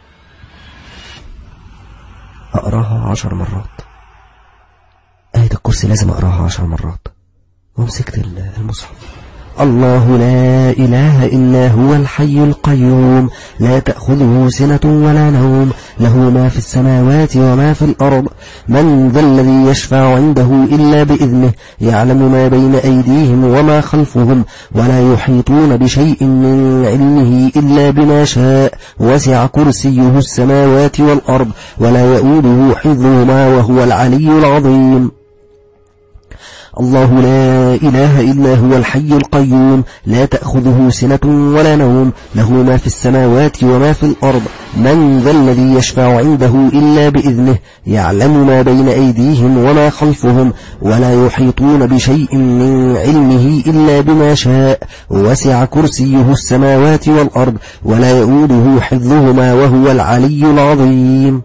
أقراها عشر مرات آية الكرسي لازم أقراها عشر مرات ومسكت ال- المصحف الله لا إله إلا هو الحي القيوم لا تأخذه سنة ولا نوم له ما في السماوات وما في الأرض من ذا الذي يشفع عنده إلا بإذنه يعلم ما بين أيديهم وما خلفهم ولا يحيطون بشيء من علمه إلا بما شاء وسع كرسيه السماوات والأرض ولا يؤوده حفظهما وهو العلي العظيم الله لا إله إلا هو الحي القيوم لا تأخذه سنة ولا نوم له ما في السماوات وما في الأرض من ذا الذي يشفع عنده إلا بإذنه يعلم ما بين أيديهم وما خلفهم ولا يحيطون بشيء من علمه إلا بما شاء وسع كرسيه السماوات والأرض ولا يؤوده حفظهما وهو العلي العظيم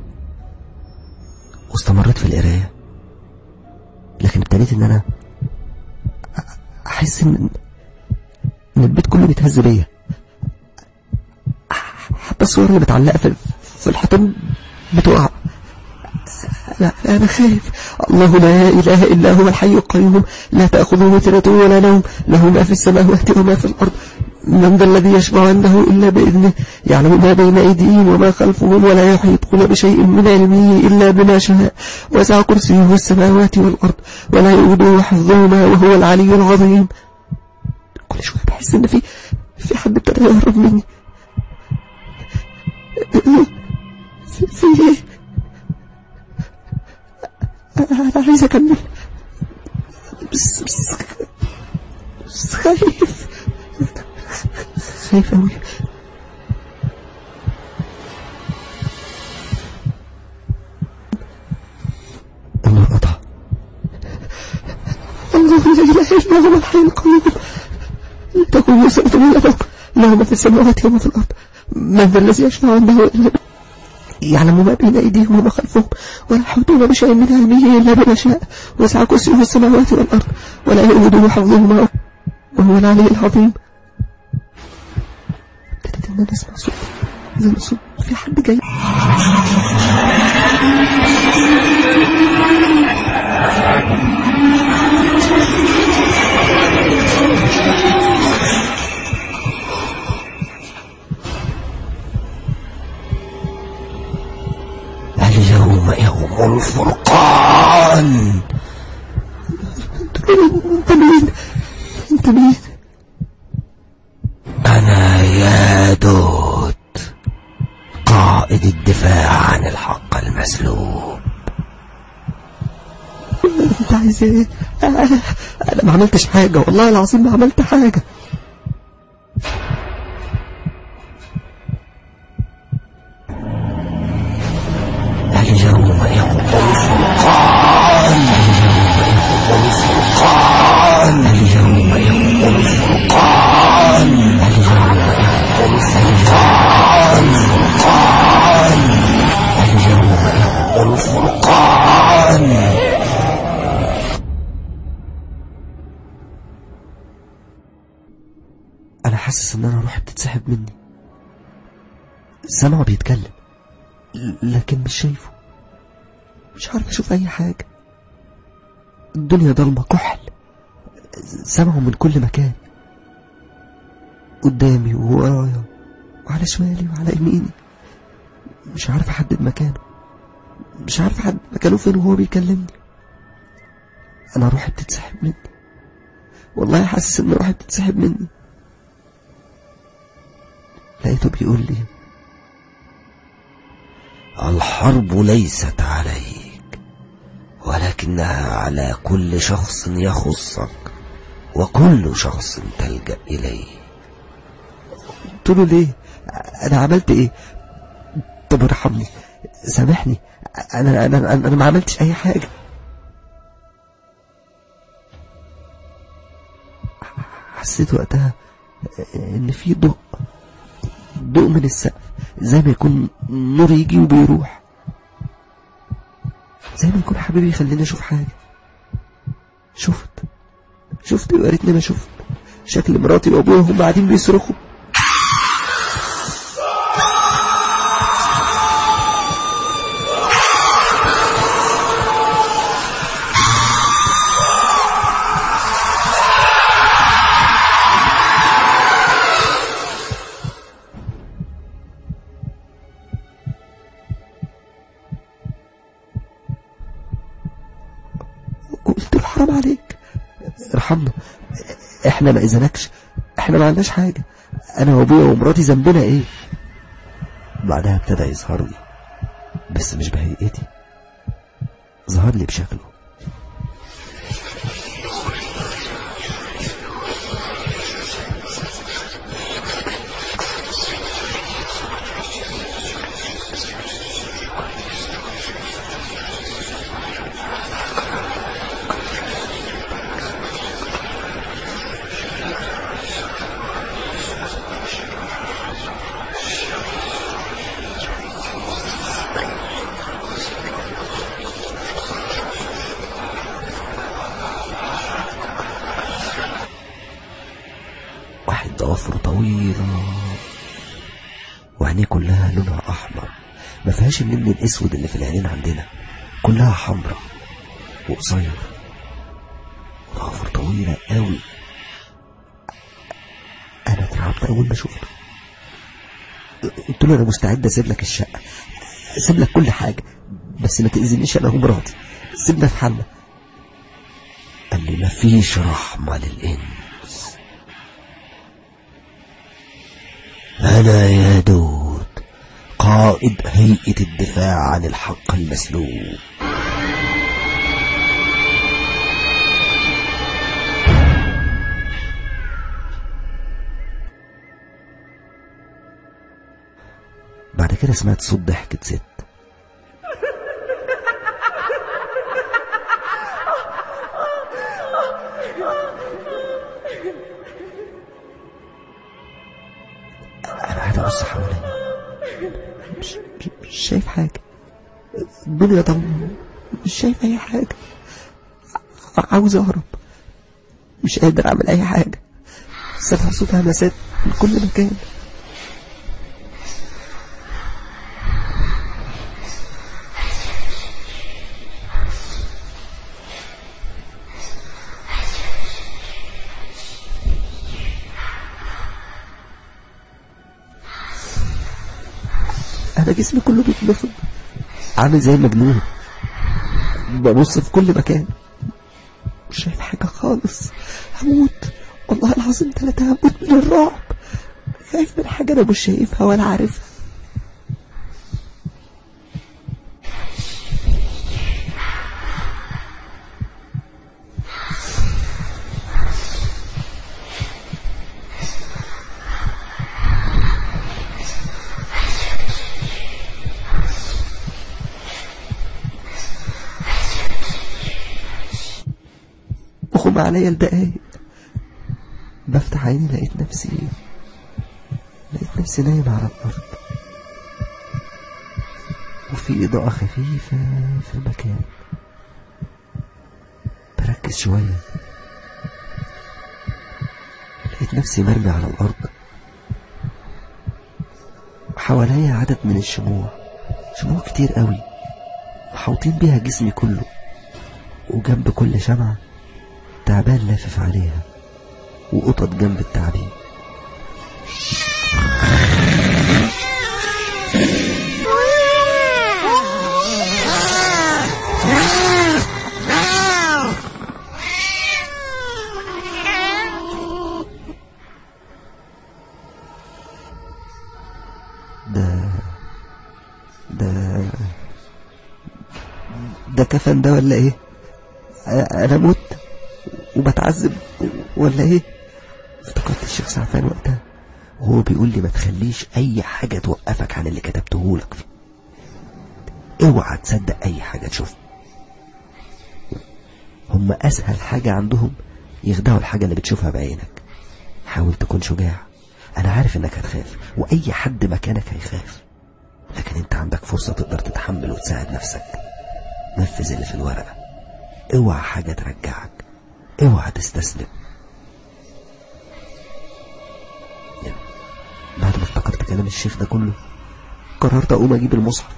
واستمرت في القرايه لكن ابتديت ان انا احس ان ان البيت كله بيتهز بيا حتى الصور اللي متعلقه في في الحيطان بتقع لا انا خايف الله لا اله الا هو الحي القيوم لا تاخذه سنه ولا نوم له ما في السماوات وما في الارض من ذا الذي يشفع عنده إلا بإذنه يعلم ما بين أيديهم وما خلفهم ولا يحيطون بشيء من علمه إلا بما شاء وسع كرسيه السماوات والأرض ولا يؤوده حفظهما وهو العلي العظيم كل شوية بحس إن في في حد ابتدى يقرب مني في, في ايه أنا عايز أكمل بس بس بس خايف خايف أوي النور قطع الله لا إله إلا هو الحي القيوم لا تكون سنة ولا نوم له ما في السماوات وما في الأرض من ذا الذي يشفع عنده إلا يعلم ما بين أيديهم وما خلفهم ولا يحيطون بشيء من علمه إلا بما شاء وسع كرسيه السماوات والأرض ولا يؤوده حفظهما وهو العلي العظيم ابتديت ان انا اسمع صوت زي ما صوت في حد جاي اليوم يوم الفرقان انت مين انت مين أنا يا دود قائد الدفاع عن الحق المسلوب انت عايز ايه انا ما عملتش حاجة والله العظيم ما عملت حاجة اليوم يوم الفرقان اليوم يوم الفرقان اليوم يوم الفرقان اليوم يوم الفرقان انا حاسس ان انا روحي بتتسحب مني سامعه بيتكلم لكن مش شايفه مش عارف اشوف اي حاجة الدنيا ضلمة كحل سامعه من كل مكان قدامي وورايا وعلى شمالي وعلى يميني مش عارف احدد مكانه مش عارف احدد مكانه فين وهو بيكلمني انا روحي بتتسحب مني والله حاسس ان روحي بتتسحب مني لقيته بيقول لي الحرب ليست عليك ولكنها على كل شخص يخصك وكل شخص تلجأ إليه قلت له ليه أنا عملت إيه طب ارحمني سامحني أنا, أنا, أنا, أنا ما عملتش أي حاجة حسيت وقتها إن في ضوء ضوء من السقف زي ما يكون نور يجي وبيروح زي ما يكون حبيبي يخليني اشوف حاجة شفت شفت يا ريتني ما شفت شكل مراتي وابويا وهم قاعدين بيصرخوا عليك ارحمنا احنا ما اذنكش احنا ما عندناش حاجة انا وابويا ومراتي ذنبنا ايه بعدها ابتدى يظهر لي بس مش بهيئتي ظهر لي بشكله واحد ضوافره طويلة وعينيه كلها لونها أحمر ما فيهاش النمل الأسود اللي في العينين عندنا كلها حمرا وقصير ضوافر طويلة قوي أنا اترعبت أول ما شفته قلت له أنا مستعد أسيب لك الشقة أسيب لك كل حاجة بس ما تأذينيش أنا ومراتي سيبنا في حالنا قال لي مفيش رحمة للإنس أنا يا دود قائد هيئة الدفاع عن الحق المسلوب بعد كده سمعت صوت ضحكة ست أنا قاعد أبص حواليا مش, مش, مش شايف حاجة الدنيا ضلمة مش شايف أي حاجة ع- عاوز أهرب مش قادر أعمل أي حاجة سامع صوت همسات من كل مكان انا جسمي كله بيتنفض عامل زي المجنون ببص في كل مكان مش شايف حاجة خالص هموت والله العظيم ثلاثة هموت من الرعب خايف من حاجة أنا مش شايفها ولا عارفها أغمى عليا الدقايق بفتح عيني لقيت نفسي لقيت نفسي نايم على الأرض وفي إضاءة خفيفة في المكان بركز شوية لقيت نفسي مرمي على الأرض حواليا عدد من الشموع شموع كتير قوي محوطين بيها جسمي كله وجنب كل شمعة تعبان لافف عليها وقطط جنب التعابين ده ده ده كفن ده ولا ايه أ- انا مت وبتعذب ولا ايه افتكرت الشيخ سعفان وقتها وهو بيقول لي ما تخليش اي حاجة توقفك عن اللي كتبته لك فيه اوعى تصدق اي حاجة تشوفها هم اسهل حاجة عندهم يخدعوا الحاجة اللي بتشوفها بعينك حاول تكون شجاع انا عارف انك هتخاف واي حد مكانك هيخاف لكن انت عندك فرصة تقدر تتحمل وتساعد نفسك نفذ اللي في الورقة اوعى حاجة ترجعك اوعى تستسلم يعني بعد ما افتكرت كلام الشيخ ده كله قررت اقوم اجيب المصحف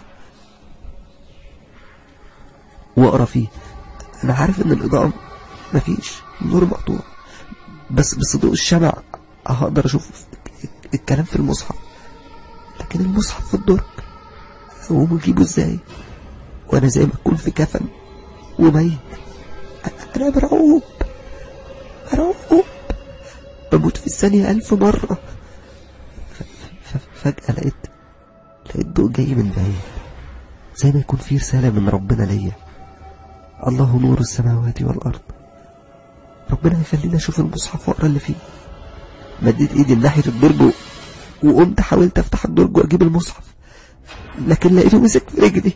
واقرا فيه انا عارف ان الاضاءة مفيش النور مقطوع بس بس ضوء الشمع هقدر اشوف الكلام في المصحف لكن المصحف في الدرج اقوم اجيبه ازاي وانا زي ما اكون في كفن وميت أنا مرعوب مرعوب بموت في الثانية ألف مرة ف- ف- فجأة لقيت لقيت ضوء جاي من بعيد زي ما يكون في رسالة من ربنا ليا الله نور السماوات والأرض ربنا يخليني أشوف المصحف وأقرأ اللي فيه مديت إيدي ناحية الدرج و- وقمت حاولت أفتح الدرج وأجيب المصحف لكن لقيته مسك في رجلي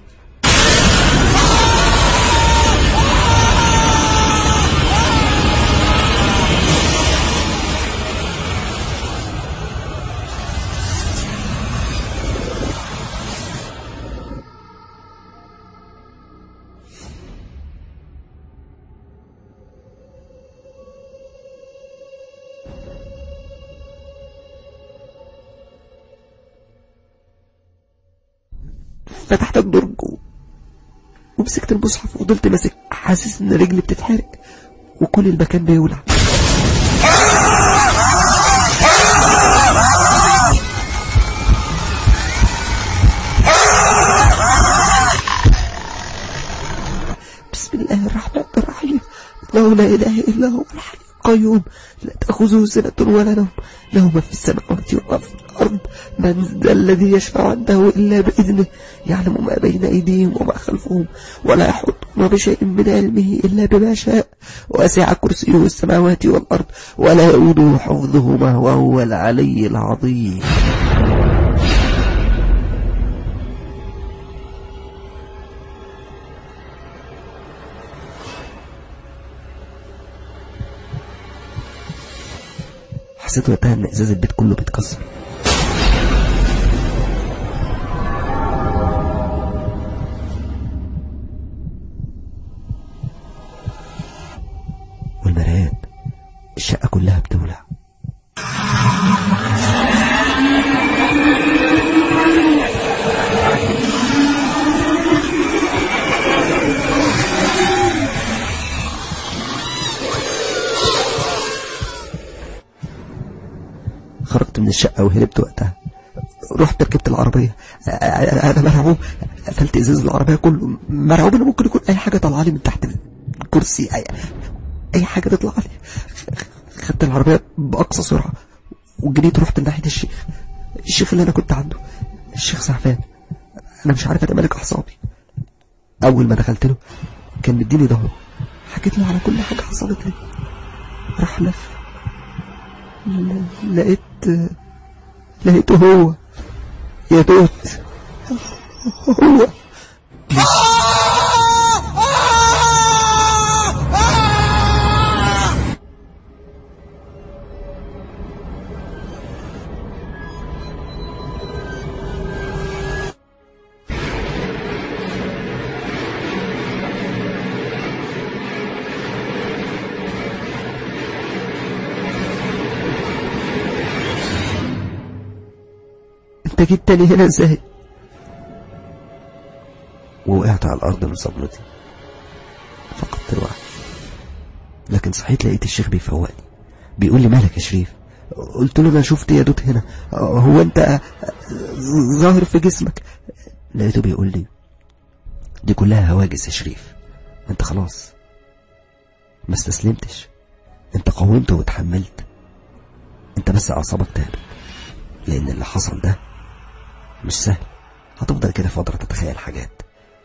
فتحت الدرج و- ومسكت المصحف وفضلت ماسك حاسس ان رجلي بتتحرق وكل المكان بيولع بسم الله الرحمن الرحيم الله لا إله إلا هو الحي القيوم لا تأخذه سنة ولا نوم له ما في السماوات وما في الأرض من ذا الذي يشفع عنده إلا بإذنه يعلم ما بين أيديهم وما خلفهم ولا يحيطون بشيء من علمه إلا بما شاء وسع كرسيه السماوات والأرض ولا يؤوده حفظهما وهو العلي العظيم حسيت وقتها ان ازاز البيت كله بيتكسر والمرايات الشقة كلها بتولع خرجت من الشقة وهربت وقتها رحت ركبت العربية أنا مرعوب قفلت إزاز العربية كله مرعوب إن ممكن يكون أي حاجة طالعة لي من تحت الكرسي أي, أي حاجة تطلع لي خدت العربية بأقصى سرعة وجريت رحت ناحية الشيخ الشيخ اللي أنا كنت عنده الشيخ سعفان أنا مش عارف أتمالك أعصابي أول ما دخلت له كان مديني ظهره حكيت له على كل حاجة حصلت لي راح لف ل- لقيت لقيته هو يا دوت هو انت جيت تاني هنا ازاي ووقعت على الارض من صدمتي فقدت الوعي لكن صحيت لقيت الشيخ بيفوقني بيقول لي مالك يا شريف قلت له انا شفت يا دوت هنا هو انت ظاهر في جسمك لقيته بيقول لي دي كلها هواجس يا شريف انت خلاص ما استسلمتش انت قاومت وتحملت انت بس اعصابك تعبت لان اللي حصل ده مش سهل هتفضل كده فترة تتخيل حاجات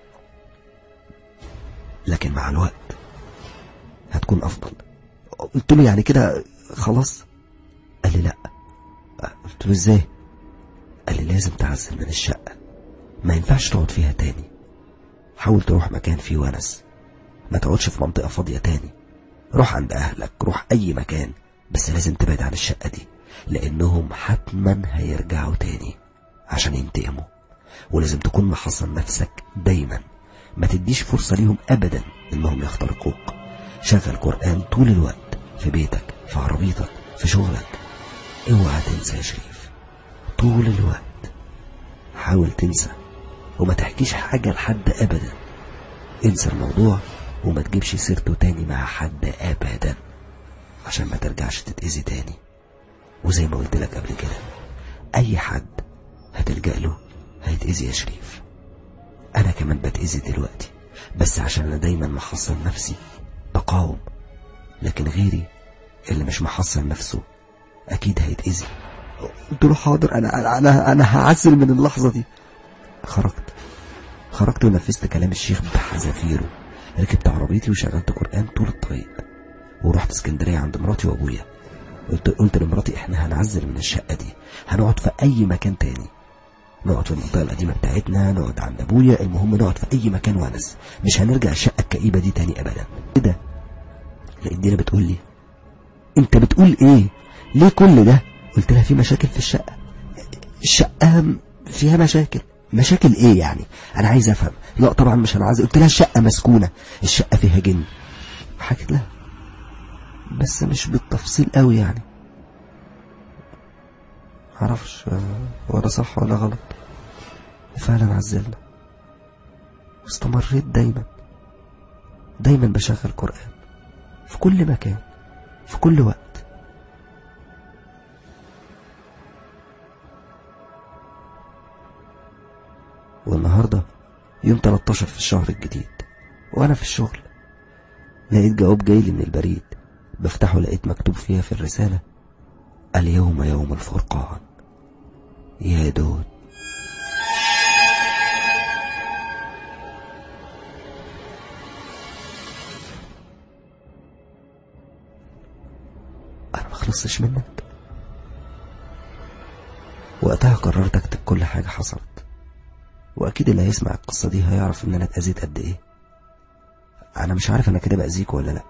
لكن مع الوقت هتكون افضل قلت له يعني كده خلاص قال لي لا قلت له ازاي قال لي لازم تعزل من الشقة ما ينفعش تقعد فيها تاني حاول تروح مكان فيه ونس ما تقعدش في منطقة فاضية تاني روح عند أهلك روح أي مكان بس لازم تبعد عن الشقة دي لأنهم حتما هيرجعوا تاني عشان ينتقموا ولازم تكون محصن نفسك دايما ما تديش فرصة ليهم أبدا إنهم يخترقوك شغل قرآن طول الوقت في بيتك في عربيتك في شغلك اوعى تنسى يا شريف طول الوقت حاول تنسى وما تحكيش حاجة لحد أبدا انسى الموضوع وما تجيبش سيرته تاني مع حد أبدا عشان ما ترجعش تتأذي تاني وزي ما قلت لك قبل كده أي حد هتلجأ له هيتأذي يا شريف أنا كمان بتأذي دلوقتي بس عشان أنا دايما محصن نفسي يقاوم لكن غيري اللي مش محصن نفسه اكيد هيتأذي قلت له حاضر انا انا انا, أنا هعزل من اللحظه دي خرجت خرجت ونفذت كلام الشيخ بحذافيره ركبت عربيتي وشغلت قرآن طول الطريق ورحت اسكندرية عند مراتي وابويا قلت قلت لمراتي احنا هنعزل من الشقة دي هنقعد في اي مكان تاني نقعد في المنطقة القديمة بتاعتنا نقعد عند ابويا المهم نقعد في اي مكان ونس مش هنرجع الشقة الكئيبة دي تاني ابدا كده لقيت دينا بتقول لي انت بتقول ايه ليه كل ده قلت لها في مشاكل في الشقة الشقة فيها مشاكل مشاكل ايه يعني انا عايز افهم لا طبعا مش هنعزل قلت لها الشقة مسكونة الشقة فيها جن حكيت لها بس مش بالتفصيل قوي يعني معرفش آه، ولا صح ولا غلط وفعلا عزلنا واستمريت دايما دايما بشغل قرآن في كل مكان في كل وقت والنهاردة يوم 13 في الشهر الجديد وأنا في الشغل لقيت جواب جايلي من البريد بفتحه لقيت مكتوب فيها في الرسالة اليوم يوم الفرقان يا دود أنا ما خلصتش منك وقتها قررت أكتب كل حاجة حصلت وأكيد اللي هيسمع القصة دي هيعرف إن أنا اتأذيت قد إيه أنا مش عارف أنا كده بأذيك ولا لأ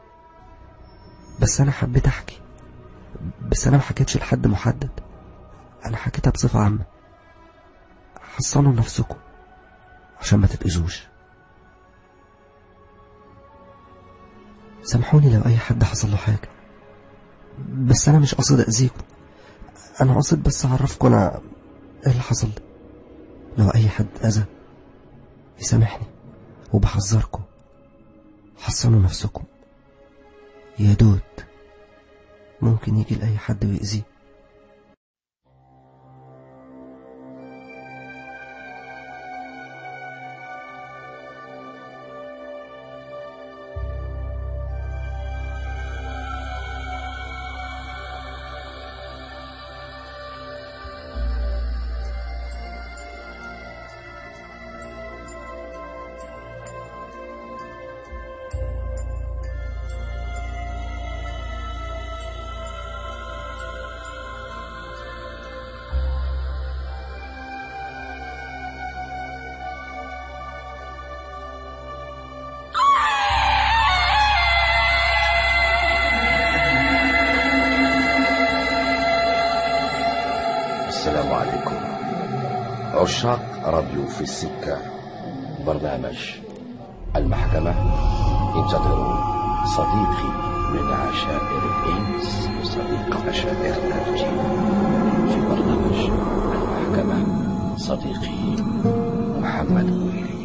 بس أنا حبيت أحكي بس أنا ما حكيتش لحد محدد أنا حكيتها بصفة عامة حصنوا نفسكم عشان ما تتأذوش سامحوني لو أي حد حصل له حاجة بس أنا مش قاصد أذيكم أنا قاصد بس أعرفكم أنا إيه اللي حصل لي لو أي حد أذى يسامحني وبحذركم حصنوا نفسكم يا دود ممكن يجي لأي حد ويأذيه السلام عليكم عشاق راديو في السكة برنامج المحكمة انتظروا صديقي من عشائر الإنس وصديق عشائر الجن في برنامج المحكمة صديقي محمد ويلي